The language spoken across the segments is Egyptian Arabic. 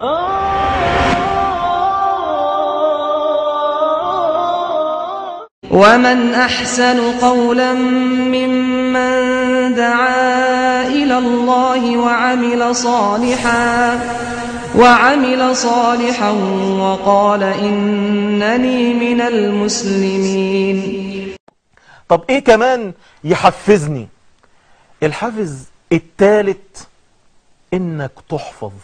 ومن أحسن قولا ممن دعا إلى الله وعمل صالحا وعمل صالحا وقال إنني من المسلمين طب ايه كمان يحفزني الحافز الثالث انك تحفظ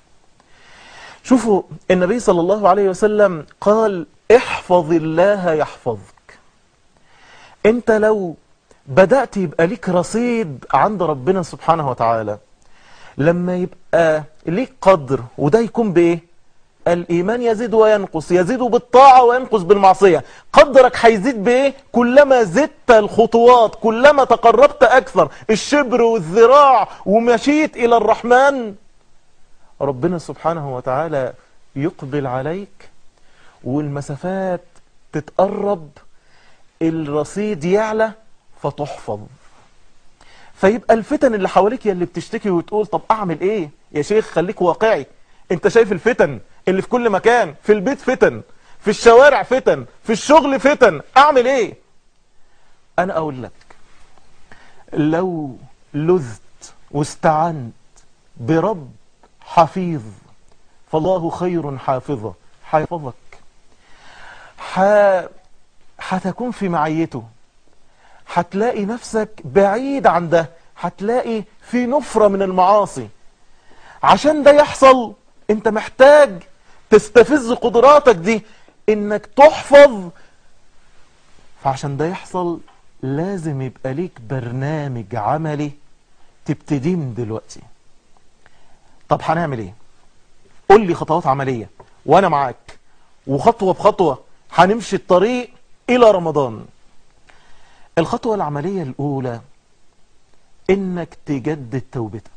شوفوا النبي صلى الله عليه وسلم قال احفظ الله يحفظك انت لو بدأت يبقى ليك رصيد عند ربنا سبحانه وتعالى لما يبقى ليك قدر وده يكون بايه الإيمان يزيد وينقص يزيد بالطاعة وينقص بالمعصية قدرك هيزيد بإيه كلما زدت الخطوات كلما تقربت أكثر الشبر والذراع ومشيت إلى الرحمن ربنا سبحانه وتعالى يقبل عليك والمسافات تتقرب الرصيد يعلى فتحفظ فيبقى الفتن اللي حواليك يا اللي بتشتكي وتقول طب أعمل إيه يا شيخ خليك واقعي انت شايف الفتن اللي في كل مكان في البيت فتن في الشوارع فتن في الشغل فتن اعمل ايه انا اقول لك لو لذت واستعنت برب حفيظ فالله خير حافظة حيفظك ح... هتكون في معيته هتلاقي نفسك بعيد عن ده هتلاقي في نفرة من المعاصي عشان ده يحصل انت محتاج تستفز قدراتك دي انك تحفظ فعشان ده يحصل لازم يبقى ليك برنامج عملي تبتديه من دلوقتي طب هنعمل ايه قول لي خطوات عملية وانا معاك وخطوة بخطوة هنمشي الطريق الى رمضان الخطوة العملية الاولى انك تجدد توبتك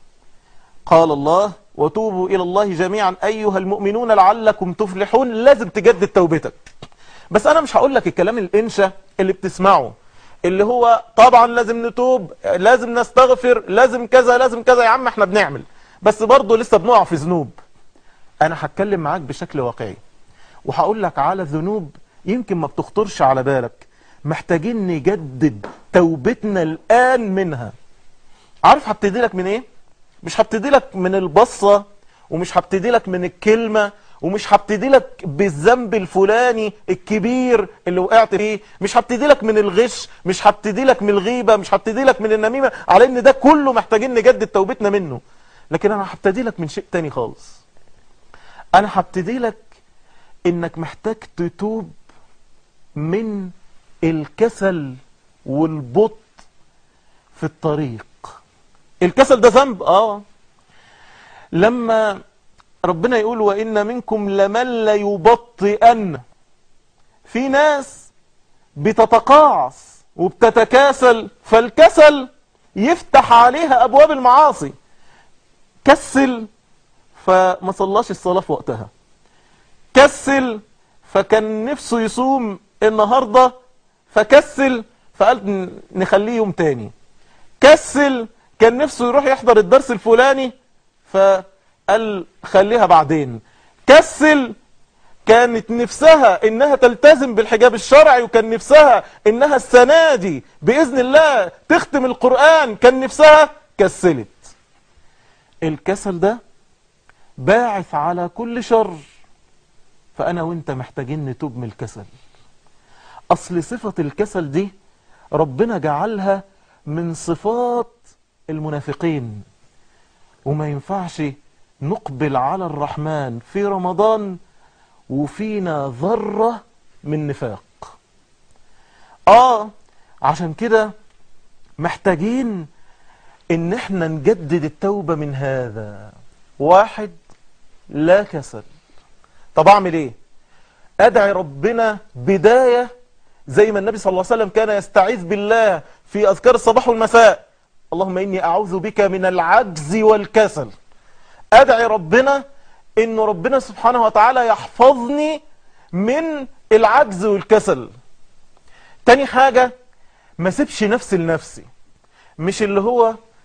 قال الله وتوبوا إلى الله جميعا أيها المؤمنون لعلكم تفلحون لازم تجدد توبتك بس أنا مش هقول لك الكلام الإنشا اللي بتسمعه اللي هو طبعا لازم نتوب لازم نستغفر لازم كذا لازم كذا يا عم احنا بنعمل بس برضه لسه بنقع في ذنوب أنا هتكلم معاك بشكل واقعي وهقول لك على ذنوب يمكن ما بتخطرش على بالك محتاجين نجدد توبتنا الآن منها عارف هبتدي لك من ايه مش هبتدي لك من البصة ومش هبتدي لك من الكلمة ومش هبتدي لك بالذنب الفلاني الكبير اللي وقعت فيه مش هبتدي لك من الغش مش هبتدي لك من الغيبة مش هبتدي لك من النميمة على ان ده كله محتاجين نجدد توبتنا منه لكن انا هبتدي لك من شيء تاني خالص انا هبتدي لك انك محتاج تتوب من الكسل والبطء في الطريق الكسل ده ذنب اه لما ربنا يقول وإن منكم لمن ليبطئن في ناس بتتقاعس وبتتكاسل فالكسل يفتح عليها أبواب المعاصي كسل فما صلاش الصلاة في وقتها كسل فكان نفسه يصوم النهاردة فكسل فقال نخليه يوم تاني كسل كان نفسه يروح يحضر الدرس الفلاني فقال خليها بعدين كسل كانت نفسها انها تلتزم بالحجاب الشرعي وكان نفسها انها السنة دي بإذن الله تختم القرآن كان نفسها كسلت الكسل ده باعث على كل شر فأنا وانت محتاجين نتوب من الكسل أصل صفة الكسل دي ربنا جعلها من صفات المنافقين وما ينفعش نقبل على الرحمن في رمضان وفينا ذرة من نفاق آه عشان كده محتاجين ان احنا نجدد التوبة من هذا واحد لا كسل طب اعمل ايه ادعي ربنا بداية زي ما النبي صلى الله عليه وسلم كان يستعيذ بالله في اذكار الصباح والمساء اللهم اني اعوذ بك من العجز والكسل ادعي ربنا ان ربنا سبحانه وتعالى يحفظني من العجز والكسل تاني حاجة ما سيبش نفسي لنفسي مش اللي هو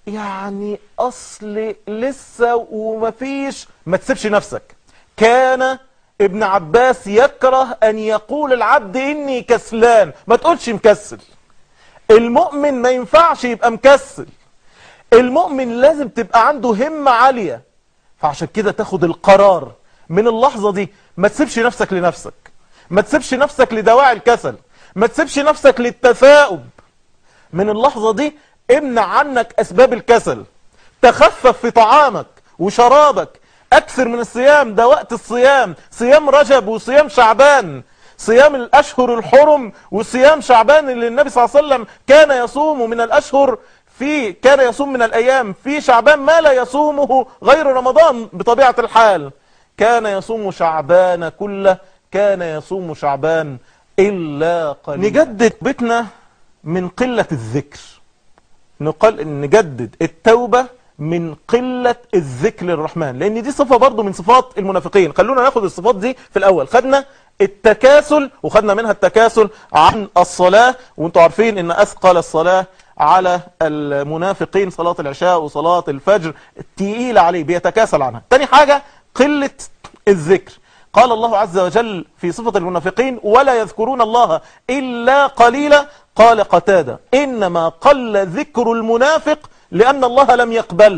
يعني اصل لسه ومفيش ما تسيبش نفسك كان ابن عباس يكره ان يقول العبد اني كسلان ما تقولش مكسل المؤمن ما ينفعش يبقى مكسل المؤمن لازم تبقى عنده همة عالية فعشان كده تاخد القرار من اللحظة دي ما تسيبش نفسك لنفسك ما تسيبش نفسك لدواعي الكسل ما تسيبش نفسك للتثاؤب من اللحظة دي امنع عنك اسباب الكسل تخفف في طعامك وشرابك اكثر من الصيام ده وقت الصيام صيام رجب وصيام شعبان صيام الاشهر الحرم وصيام شعبان اللي النبي صلى الله عليه وسلم كان يصوم من الاشهر في كان يصوم من الايام في شعبان ما لا يصومه غير رمضان بطبيعة الحال كان يصوم شعبان كله كان يصوم شعبان الا قليلا نجدد بيتنا من قلة الذكر نقل نجدد التوبة من قلة الذكر للرحمن لان دي صفة برضو من صفات المنافقين خلونا ناخد الصفات دي في الاول خدنا التكاسل وخدنا منها التكاسل عن الصلاة وانتوا عارفين ان اثقل الصلاة على المنافقين صلاة العشاء وصلاة الفجر تقيلة عليه بيتكاسل عنها تاني حاجة قلة الذكر قال الله عز وجل في صفة المنافقين ولا يذكرون الله إلا قليلا قال قتادة إنما قل ذكر المنافق لأن الله لم يقبل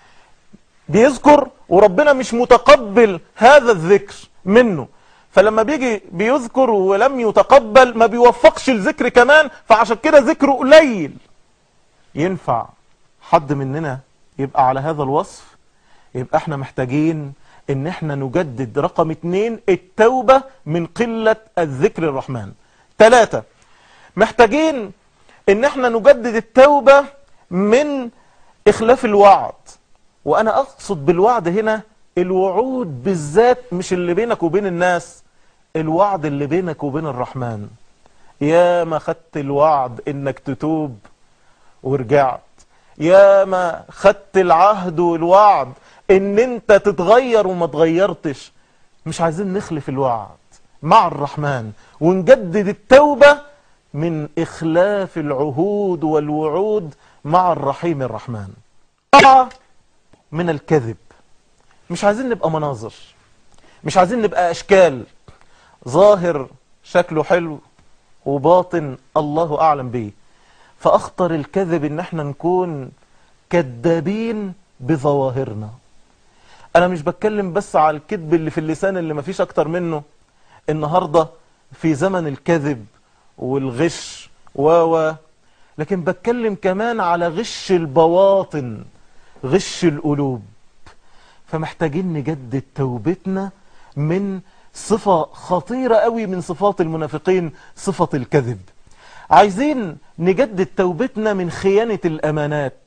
بيذكر وربنا مش متقبل هذا الذكر منه فلما بيجي بيذكر ولم يتقبل ما بيوفقش الذكر كمان فعشان كده ذكره قليل ينفع حد مننا يبقى على هذا الوصف يبقى احنا محتاجين ان احنا نجدد رقم اتنين التوبة من قلة الذكر الرحمن ثلاثة محتاجين ان احنا نجدد التوبة من اخلاف الوعد وانا اقصد بالوعد هنا الوعود بالذات مش اللي بينك وبين الناس الوعد اللي بينك وبين الرحمن يا ما خدت الوعد انك تتوب ورجعت يا ما خدت العهد والوعد ان انت تتغير وما تغيرتش مش عايزين نخلف الوعد مع الرحمن ونجدد التوبة من اخلاف العهود والوعود مع الرحيم الرحمن طبعا من الكذب مش عايزين نبقى مناظر مش عايزين نبقى اشكال ظاهر شكله حلو وباطن الله اعلم بيه فاخطر الكذب ان احنا نكون كذابين بظواهرنا انا مش بتكلم بس على الكذب اللي في اللسان اللي مفيش اكتر منه النهاردة في زمن الكذب والغش و و لكن بتكلم كمان على غش البواطن غش القلوب فمحتاجين نجدد توبتنا من صفة خطيرة قوي من صفات المنافقين صفة الكذب عايزين نجدد توبتنا من خيانة الأمانات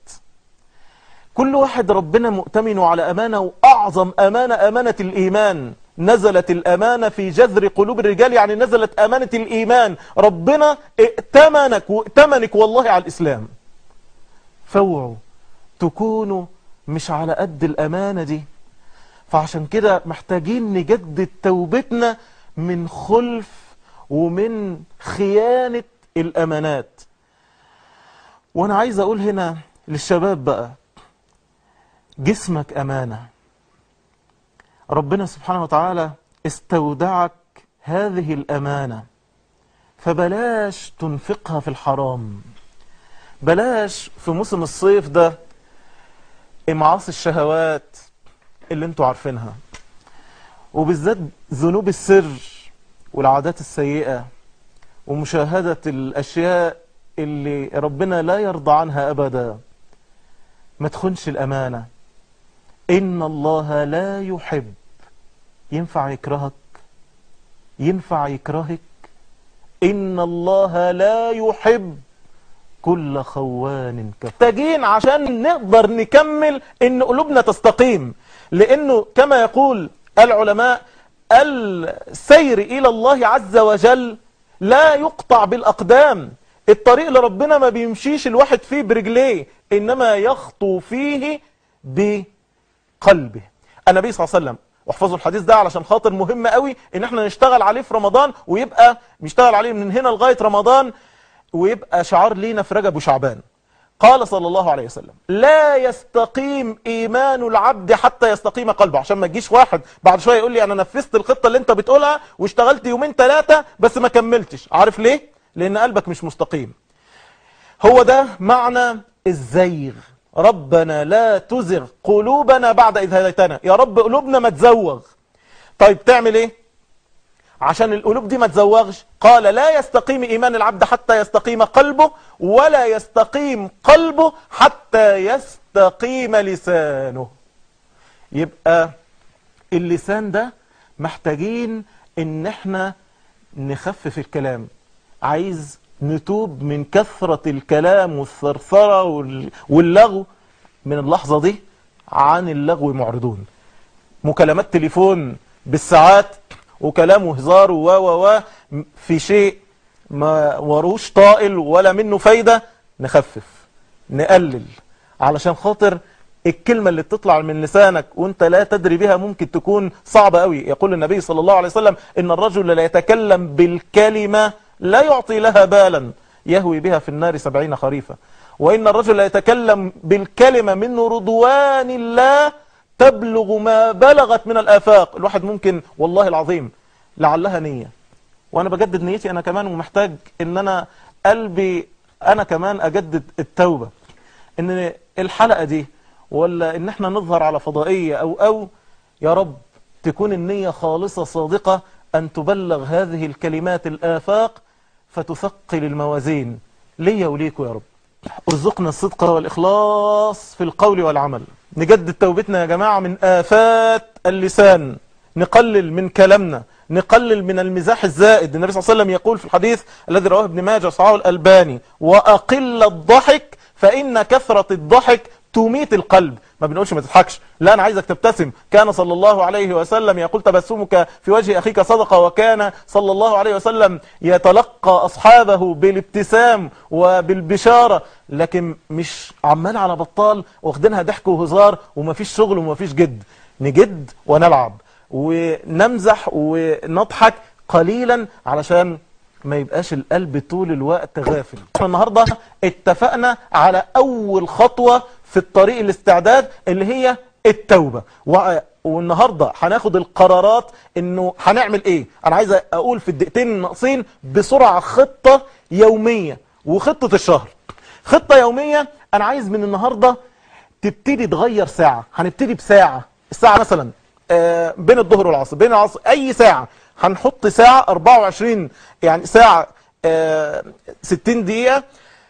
كل واحد ربنا مؤتمن على أمانة وأعظم أمانة أمانة الإيمان نزلت الأمانة في جذر قلوب الرجال يعني نزلت أمانة الإيمان ربنا ائتمنك وائتمنك والله على الإسلام فوعوا تكونوا مش على قد الأمانة دي فعشان كده محتاجين نجدد توبتنا من خلف ومن خيانة الأمانات وأنا عايز أقول هنا للشباب بقى جسمك أمانة ربنا سبحانه وتعالى استودعك هذه الأمانة فبلاش تنفقها في الحرام بلاش في موسم الصيف ده معاصي الشهوات اللي انتوا عارفينها وبالذات ذنوب السر والعادات السيئة ومشاهدة الأشياء اللي ربنا لا يرضى عنها أبدا ما تخنش الأمانة إن الله لا يحب ينفع يكرهك ينفع يكرهك إن الله لا يحب كل خوان كفر محتاجين عشان نقدر نكمل ان قلوبنا تستقيم لانه كما يقول العلماء السير الى الله عز وجل لا يقطع بالاقدام الطريق لربنا ما بيمشيش الواحد فيه برجليه انما يخطو فيه بقلبه النبي صلى الله عليه وسلم واحفظوا الحديث ده علشان خاطر مهم قوي ان احنا نشتغل عليه في رمضان ويبقى نشتغل عليه من هنا لغاية رمضان ويبقى شعار لينا في رجب وشعبان قال صلى الله عليه وسلم لا يستقيم ايمان العبد حتى يستقيم قلبه عشان ما تجيش واحد بعد شويه يقول لي انا نفذت الخطه اللي انت بتقولها واشتغلت يومين ثلاثه بس ما كملتش عارف ليه لان قلبك مش مستقيم هو ده معنى الزيغ ربنا لا تزغ قلوبنا بعد إذ هديتنا يا رب قلوبنا ما تزوغ طيب تعمل ايه عشان القلوب دي ما تزوغش قال لا يستقيم إيمان العبد حتى يستقيم قلبه ولا يستقيم قلبه حتى يستقيم لسانه يبقى اللسان ده محتاجين ان احنا نخفف الكلام عايز نتوب من كثرة الكلام والثرثرة وال- واللغو من اللحظة دي عن اللغو معرضون مكالمات تليفون بالساعات وكلام وهزار و و و في شيء ما وروش طائل ولا منه فايدة نخفف نقلل علشان خاطر الكلمة اللي بتطلع من لسانك وانت لا تدري بها ممكن تكون صعبة قوي يقول النبي صلى الله عليه وسلم ان الرجل لا يتكلم بالكلمة لا يعطي لها بالا يهوي بها في النار سبعين خريفا وإن الرجل لا يتكلم بالكلمة من رضوان الله تبلغ ما بلغت من الآفاق الواحد ممكن والله العظيم لعلها نية وانا بجدد نيتي انا كمان ومحتاج ان انا قلبي انا كمان اجدد التوبة ان الحلقة دي ولا ان احنا نظهر على فضائية او او يا رب تكون النية خالصة صادقة ان تبلغ هذه الكلمات الافاق فتثقل الموازين ليا وليكوا يا رب ارزقنا الصدق والإخلاص في القول والعمل نجدد توبتنا يا جماعة من آفات اللسان نقلل من كلامنا نقلل من المزاح الزائد النبي صلى الله عليه وسلم يقول في الحديث الذي رواه ابن ماجه صحابه الألباني وأقل الضحك فإن كثرة الضحك تميت القلب ما بنقولش ما تضحكش لا انا عايزك تبتسم كان صلى الله عليه وسلم يقول تبسمك في وجه اخيك صدقه وكان صلى الله عليه وسلم يتلقى اصحابه بالابتسام وبالبشاره لكن مش عمال على بطال واخدينها ضحك وهزار ومفيش شغل ومفيش جد نجد ونلعب ونمزح ونضحك قليلا علشان ما يبقاش القلب طول الوقت غافل احنا النهاردة اتفقنا على اول خطوة في الطريق الاستعداد اللي هي التوبة و... والنهاردة هناخد القرارات انه هنعمل ايه انا عايز اقول في الدقيقتين الناقصين بسرعة خطة يومية وخطة الشهر خطة يومية انا عايز من النهاردة تبتدي تغير ساعة هنبتدي بساعة الساعة مثلا آه، بين الظهر والعصر بين العصر اي ساعة هنحط ساعة 24 يعني ساعة آه، 60 دقيقة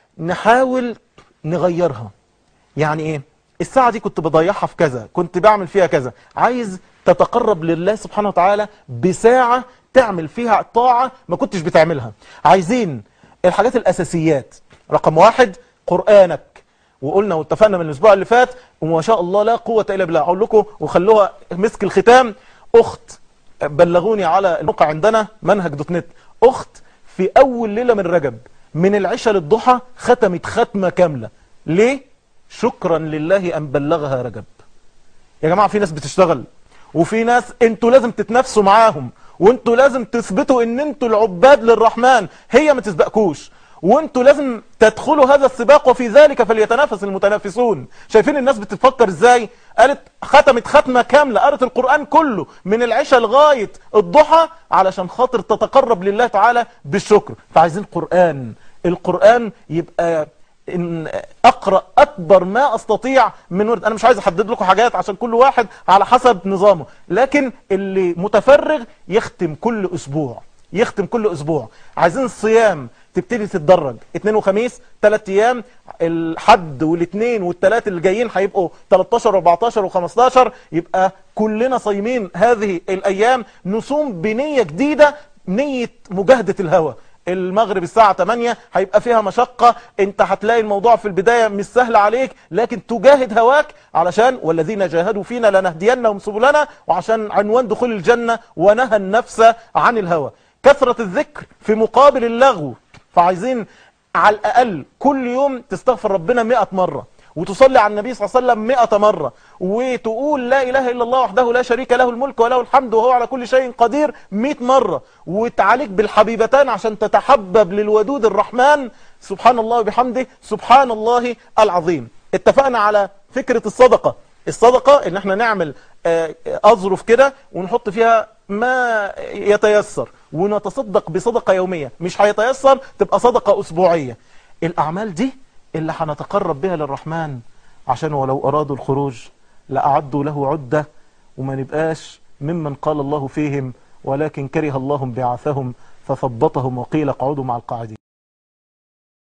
نحاول نغيرها يعني ايه الساعة دي كنت بضيعها في كذا كنت بعمل فيها كذا عايز تتقرب لله سبحانه وتعالى بساعة تعمل فيها طاعة ما كنتش بتعملها عايزين الحاجات الأساسيات رقم واحد قرآنك وقلنا واتفقنا من الأسبوع اللي فات وما شاء الله لا قوة إلا بالله أقول لكم وخلوها مسك الختام أخت بلغوني على الموقع عندنا منهج دوت نت أخت في أول ليلة من رجب من العشاء للضحى ختمت ختمة كاملة ليه؟ شكرا لله أن بلغها رجب يا جماعة في ناس بتشتغل وفي ناس انتوا لازم تتنافسوا معاهم وانتوا لازم تثبتوا ان انتوا العباد للرحمن هي ما تسبقكوش وانتوا لازم تدخلوا هذا السباق وفي ذلك فليتنافس المتنافسون شايفين الناس بتفكر ازاي قالت ختمت ختمة كاملة قرت القرآن كله من العشاء لغاية الضحى علشان خاطر تتقرب لله تعالى بالشكر فعايزين قرآن القرآن يبقى ان اقرا اكبر ما استطيع من ورد انا مش عايز احدد لكم حاجات عشان كل واحد على حسب نظامه لكن اللي متفرغ يختم كل اسبوع يختم كل اسبوع عايزين الصيام تبتدي تتدرج اثنين وخميس ثلاث ايام الحد والاثنين والثلاث اللي جايين هيبقوا 13 و14 و15 يبقى كلنا صايمين هذه الايام نصوم بنيه جديده نيه مجاهده الهوى المغرب الساعة 8 هيبقى فيها مشقة انت هتلاقي الموضوع في البداية مش سهل عليك لكن تجاهد هواك علشان والذين جاهدوا فينا لنهدينهم سبلنا وعشان عنوان دخول الجنة ونهى النفس عن الهوى كثرة الذكر في مقابل اللغو فعايزين على الأقل كل يوم تستغفر ربنا 100 مرة وتصلي على النبي صلى الله عليه وسلم مئة مرة وتقول لا إله إلا الله وحده لا شريك له الملك وله الحمد وهو على كل شيء قدير مئة مرة وتعاليك بالحبيبتان عشان تتحبب للودود الرحمن سبحان الله وبحمده سبحان الله العظيم اتفقنا على فكرة الصدقة الصدقة ان احنا نعمل آه، اظرف كده ونحط فيها ما يتيسر ونتصدق بصدقة يومية مش هيتيسر تبقى صدقة اسبوعية الاعمال دي اللي هنتقرب بها للرحمن عشان ولو ارادوا الخروج لأعدوا له عدة وما نبقاش ممن قال الله فيهم ولكن كره الله بعثهم فثبطهم وقيل اقعدوا مع القاعدين